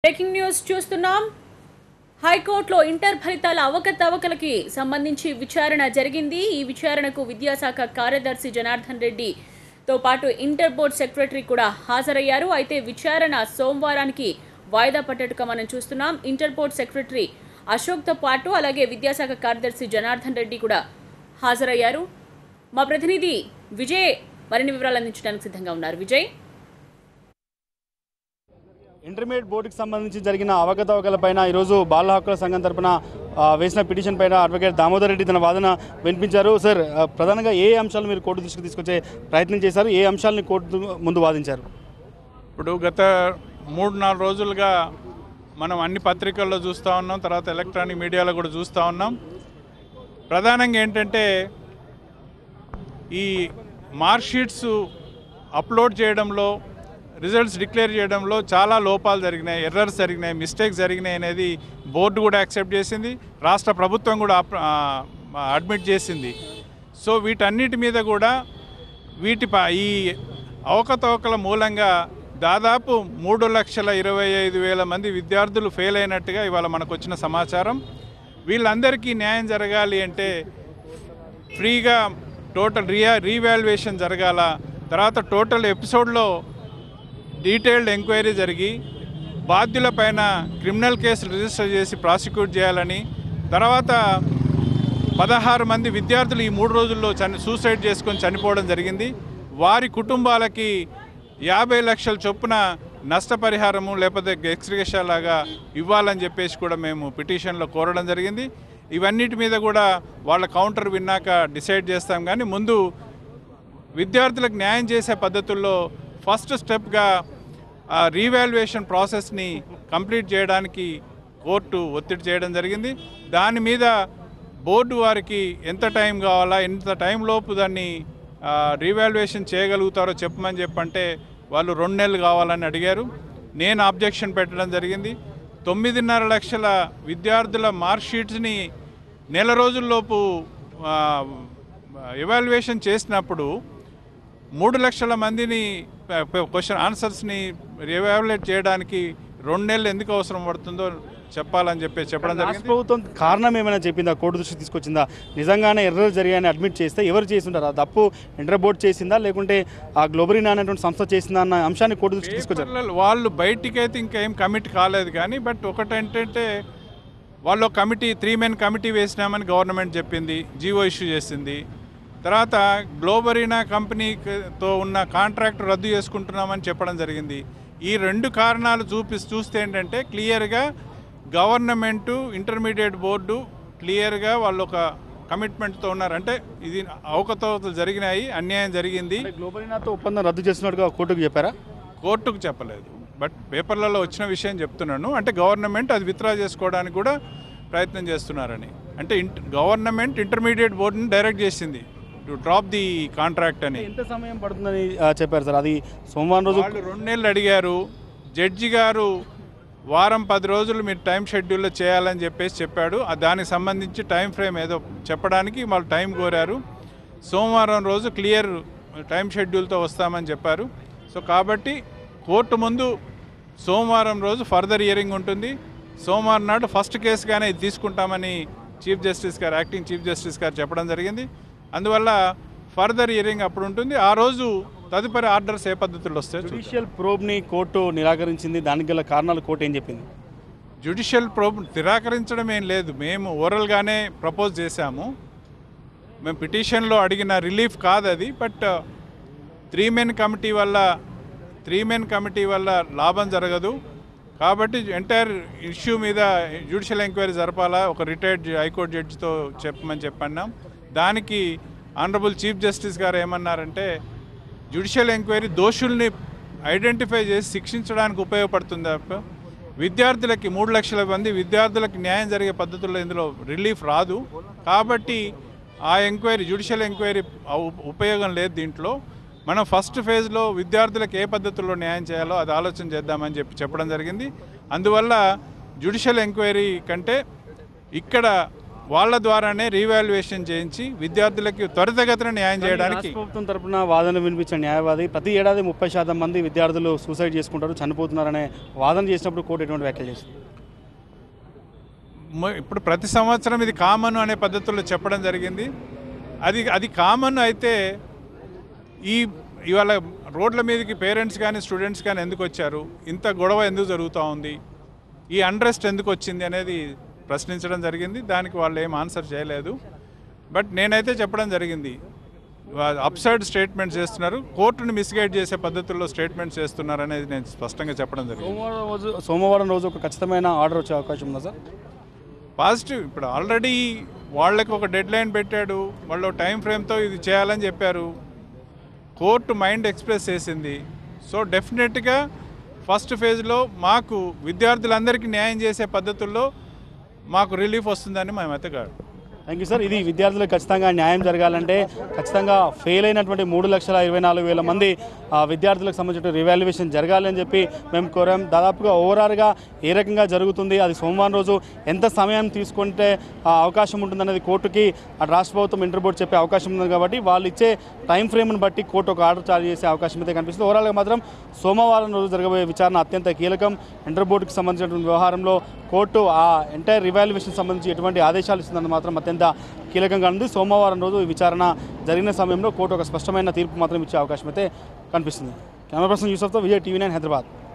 Breaking news చూస్తున్నాం హైకోర్టులో inter ఫలితాల అవకతవకలకి సంబంధించి విచారణ జరిగింది ఈ విచారణకు విద్యాశాఖ కార్యదర్శి జనార్దన్ రెడ్డితో పాటు ఇంటర్ బోర్డ్ సెక్రటరీ కూడా హాజరయ్యారు అయితే విచారణ సోమవారానికి వాయిదా పడ్డట్టుగా మనం చూస్తున్నాం ఇంటర్ బోర్డ్ సెక్రటరీ అశోక్తో పాటు అలాగే విద్యాశాఖ కార్యదర్శి జనార్దన్ రెడ్డి కూడా హాజరయ్యారు మా ప్రతినిధి విజయ్ మరిన్ని వివరాలు అందించడానికి సిద్ధంగా ఉన్నారు విజయ్ ఇంటర్మీడియట్ బోర్డుకి సంబంధించి జరిగిన అవకతవకలపైన ఈరోజు బాల హక్కుల సంఘం తరపున ఆ, వేసిన పిటిషన్ పైన అడ్వకేట్ దామోదర్ రెడ్డి తన వాదన వినిపించారు సార్ ఆ, ప్రధానంగా ఏ అంశాలు మీరు కోర్టు దృష్టికి తీసుకొచ్చే ప్రయత్నం చేశారు ఏ అంశాలని కోర్టు ముందు వాదించారు ఇప్పుడు గత మూడు నాలుగు రోజులుగా మనం అన్ని పత్రికల్లో చూస్తూ ఉన్నాం తర్వాత ఎలక్ట్రానిక్ మీడియాలో కూడా చూస్తూ ఉన్నాం ప్రధానంగా ఏంటంటే ఈ మార్క్షీట్స్ అప్లోడ్ చేయడంలో రిజల్ట్స్ డిక్లేర్ చేయడంలో చాలా లోపాలు జరిగినాయి ఎర్రర్స్ జరిగినాయి మిస్టేక్స్ జరిగినాయి అనేది బోర్డు కూడా యాక్సెప్ట్ చేసింది రాష్ట్ర ప్రభుత్వం కూడా అడ్మిట్ చేసింది సో వీటన్నిటి మీద కూడా వీటి ప- ఈ అవకతవకల మూలంగా దాదాపు మూడు లక్షల ఇరవై ఐదు వేల మంది విద్యార్థులు ఫెయిల్ అయినట్టుగా ఇవాళ మనకు వచ్చిన సమాచారం వీళ్ళందరికీ న్యాయం జరగాలి అంటే ఫ్రీగా టోటల్ రియా రీవాల్యుయేషన్ జరగాల తర్వాత టోటల్ ఎపిసోడ్లో డీటెయిల్డ్ ఎంక్వైరీ జరిగి బాధ్యులపైన క్రిమినల్ కేసులు రిజిస్టర్ చేసి ప్రాసిక్యూట్ చేయాలని తర్వాత పదహారు మంది విద్యార్థులు ఈ మూడు రోజుల్లో చని సూసైడ్ చేసుకొని చనిపోవడం జరిగింది వారి కుటుంబాలకి యాభై లక్షల చొప్పున నష్టపరిహారము లేకపోతే ఎక్స్రిగేషన్ లాగా ఇవ్వాలని చెప్పేసి కూడా మేము పిటిషన్లో కోరడం జరిగింది ఇవన్నిటి మీద కూడా వాళ్ళ కౌంటర్ విన్నాక డిసైడ్ చేస్తాం కానీ ముందు విద్యార్థులకు న్యాయం చేసే పద్ధతుల్లో ఫస్ట్ స్టెప్గా ఆ రీవాల్యుయేషన్ ప్రాసెస్ని కంప్లీట్ చేయడానికి కోర్టు ఒత్తిడి చేయడం జరిగింది దాని మీద బోర్డు వారికి ఎంత టైం కావాలా ఎంత టైం లోపు దాన్ని రీవాల్యుయేషన్ చేయగలుగుతారో చెప్పమని చెప్పంటే వాళ్ళు రెండు నెలలు కావాలని అడిగారు నేను అబ్జెక్షన్ పెట్టడం జరిగింది తొమ్మిదిన్నర లక్షల విద్యార్థుల మార్క్షీట్స్ని నెల రోజుల్లోపు ఎవాల్యుయేషన్ చేసినప్పుడు మూడు లక్షల మందిని క్వశ్చన్ ఆన్సర్స్ని ఎవాల్యుయేట్ చేయడానికి రెండు నెలలు ఎందుకు అవసరం పడుతుందో చెప్పాలని చెప్పి చెప్పడం రాష్ట్ర జరిగింది ప్రభుత్వం కారణం ఏమైనా చెప్పిందా కోర్టు దృష్టికి తీసుకొచ్చిందా నిజంగానే ఎర్రర్ జరిగాయని అడ్మిట్ చేస్తే ఎవరు చేసి ఉంటారు ఆ తప్పు ఇంటర్ బోర్డు చేసిందా లేకుంటే ఆ గ్లోబరీనా అనేటువంటి సంస్థ చేసిందా అన్న అంశాన్ని కోర్టు దృష్టికి తీసుకొచ్చారు పేపర్లలో వాళ్ళు బయటికి అయితే ఇంకేం కమిట్ కాలేదు కానీ బట్ ఒకటి ఏంటంటే వాళ్ళు ఒక కమిటీ త్రీ మెన్ కమిటీ వేసినామని గవర్నమెంట్ చెప్పింది జీవో ఇష్యూ చేసింది తర్వాత గ్లోబరీనా కంపెనీతో ఉన్న కాంట్రాక్ట్ రద్దు చేసుకుంటున్నామని చెప్పడం జరిగింది ఈ రెండు కారణాలు చూపి చూస్తే ఏంటంటే క్లియర్గా గవర్నమెంటు ఇంటర్మీడియట్ బోర్డు క్లియర్గా వాళ్ళు ఒక కమిట్మెంట్తో ఉన్నారు అంటే ఇది అవకతవకలు జరిగినాయి అన్యాయం జరిగింది అంటే గ్లోబరీనాతో ఒప్పందం రద్దు చేస్తున్నట్టుగా కోర్టుకు చెప్పారా కోర్టుకు చెప్పలేదు బట్ పేపర్లలో వచ్చిన విషయం చెప్తున్నాను అంటే గవర్నమెంట్ అది విత్డ్రా చేసుకోవడానికి కూడా ప్రయత్నం చేస్తున్నారని అంటే ఇంట్ గవర్నమెంట్ ఇంటర్మీడియట్ బోర్డుని డైరెక్ట్ చేసింది టు డ్రాప్ ది కాంట్రాక్ట్ అని ఎంత సమయం పడుతుందని ఆ, చెప్పారు సార్ అది సోమవారం రోజు వాళ్ళు రెండు నెలలు అడిగారు జడ్జి గారు వారం పది రోజులు మీరు టైం షెడ్యూల్లో చేయాలని చెప్పేసి చెప్పాడు ఆ దానికి సంబంధించి టైం ఫ్రేమ్ ఏదో చెప్పడానికి వాళ్ళు టైం కోరారు సోమవారం రోజు క్లియర్ టైం షెడ్యూల్తో వస్తామని చెప్పారు సో కాబట్టి కోర్టు ముందు సోమవారం రోజు ఫర్దర్ హియరింగ్ ఉంటుంది సోమవారం నాడు ఫస్ట్ కేసుగానే ఇది తీసుకుంటామని చీఫ్ జస్టిస్ గారు యాక్టింగ్ చీఫ్ జస్టిస్ గారు చెప్పడం జరిగింది అందువల్ల ఫర్దర్ హియరింగ్ అప్పుడు ఉంటుంది ఆ రోజు తదుపరి ఆర్డర్స్ ఏ పద్ధతుల్లో వస్తాయో చూద్దాం. జ్యుడిషియల్ ప్రోబ్ని కోర్టు నిరాకరించింది దానికి గల కారణాలు కోర్టు ఏం చెప్పింది జ్యుడిషియల్ ప్రోబ్ నిరాకరించడం ఏం లేదు మేము ఓరల్గానే ప్రపోజ్ చేశాము మేము పిటిషన్లో అడిగిన రిలీఫ్ కాదు అది బట్ త్రీ మెన్ కమిటీ వల్ల త్రీ మెన్ కమిటీ వల్ల లాభం జరగదు కాబట్టి ఎంటైర్ ఇష్యూ మీద జ్యుడిషియల్ ఎంక్వైరీ జరపాలా ఒక రిటైర్డ్ హైకోర్టు జడ్జితో చెప్పమని చెప్పన్నాం దానికి ఆనరబుల్ చీఫ్ జస్టిస్ గారు ఏమన్నారంటే జ్యుడిషియల్ ఎంక్వైరీ దోషుల్ని ఐడెంటిఫై చేసి శిక్షించడానికి ఉపయోగపడుతుంది తప్ప విద్యార్థులకి మూడు లక్షల మంది విద్యార్థులకు న్యాయం జరిగే పద్ధతుల్లో ఇందులో రిలీఫ్ రాదు కాబట్టి ఆ ఎంక్వైరీ జ్యుడిషియల్ ఎంక్వైరీ ఉ- ఉపయోగం లేదు దీంట్లో మనం ఫస్ట్ ఫేజ్లో విద్యార్థులకు ఏ పద్ధతుల్లో న్యాయం చేయాలో అది ఆలోచన చేద్దామని చెప్పి చెప్పడం జరిగింది అందువల్ల జ్యుడిషియల్ ఎంక్వైరీ కంటే ఇక్కడ వాళ్ళ ద్వారానే రీవాల్యుయేషన్ చేయించి విద్యార్థులకి త్వరితగతిన న్యాయం చేయడానికి రాష్ట్ర ప్రభుత్వం తరపున వాదన వినిపించిన న్యాయవాది ప్రతి ఏడాది ముప్పై శాతం మంది విద్యార్థులు సూసైడ్ చేసుకుంటారు చనిపోతున్నారనే వాదన చేసినప్పుడు కోర్టు ఎటువంటి వ్యాఖ్యలు చేసింది మ- ఇప్పుడు ప్రతి సంవత్సరం ఇది కామన్ అనే పద్ధతుల్లో చెప్పడం జరిగింది అది అది కామన్ అయితే ఈ ఇవాళ రోడ్ల మీదకి పేరెంట్స్ కానీ స్టూడెంట్స్ కానీ ఎందుకు వచ్చారు ఇంత గొడవ ఎందుకు జరుగుతూ ఉంది ఈ అండ్రెస్ట్ ఎందుకు వచ్చింది అనేది ప్రశ్నించడం జరిగింది దానికి వాళ్ళు ఏం ఆన్సర్ చేయలేదు బట్ నేనైతే చెప్పడం జరిగింది అప్సైడ్ స్టేట్మెంట్స్ చేస్తున్నారు కోర్టుని మిస్గైడ్ చేసే పద్ధతుల్లో స్టేట్మెంట్స్ చేస్తున్నారు అనేది నేను స్పష్టంగా చెప్పడం జరిగింది సోమవారం రోజు సోమవారం రోజు ఒక ఖచ్చితమైన ఆర్డర్ వచ్చే అవకాశం ఉందా సార్ పాజిటివ్ ఇప్పుడు ఆల్రెడీ వాళ్ళకి ఒక డెడ్ లైన్ పెట్టాడు వాళ్ళు టైం ఫ్రేమ్తో ఇది చేయాలని చెప్పారు కోర్టు మైండ్ ఎక్స్ప్రెస్ చేసింది సో డెఫినెట్గా ఫస్ట్ ఫేజ్లో మాకు విద్యార్థులందరికీ న్యాయం చేసే పద్ధతుల్లో మాకు రిలీఫ్ వస్తుందని మేమైతే కాదు థ్యాంక్ యూ సార్ ఇది విద్యార్థులకు ఖచ్చితంగా న్యాయం జరగాలంటే ఖచ్చితంగా ఫెయిల్ అయినటువంటి మూడు లక్షల ఇరవై నాలుగు వేల మంది ఆ, విద్యార్థులకు సంబంధించిన రివాల్యుయేషన్ జరగాలి అని చెప్పి మేము కోరాం దాదాపుగా ఓవరాల్గా ఏ రకంగా జరుగుతుంది అది సోమవారం రోజు ఎంత సమయం తీసుకుంటే ఆ, అవకాశం ఉంటుందనేది కోర్టుకి అటు రాష్ట్ర ప్రభుత్వం ఇంటర్ బోర్డు చెప్పే అవకాశం ఉంది కాబట్టి వాళ్ళు ఇచ్చే టైం ఫ్రేమ్ని బట్టి కోర్టు ఒక ఆర్డర్ చాలు చేసే అవకాశం అయితే కనిపిస్తుంది ఓవరాల్గా మాత్రం సోమవారం రోజు జరగబోయే విచారణ అత్యంత కీలకం ఇంటర్ బోర్డుకి సంబంధించినటువంటి వ్యవహారంలో కోర్టు ఆ ఎంటైర్ రివాల్యుయేషన్ సంబంధించి ఎటువంటి ఆదేశాలు ఇస్తుందని మాత్రం అత్యంత కీలకంగా ఉంది సోమవారం రోజు ఈ విచారణ జరిగిన సమయంలో కోర్టు ఒక స్పష్టమైన తీర్పు మాత్రం ఇచ్చే అవకాశం అయితే కనిపిస్తుంది కెమెరా పర్సన్ యూసఫ్తో విజయ్ టీవీ నైన్ హైదరాబాద్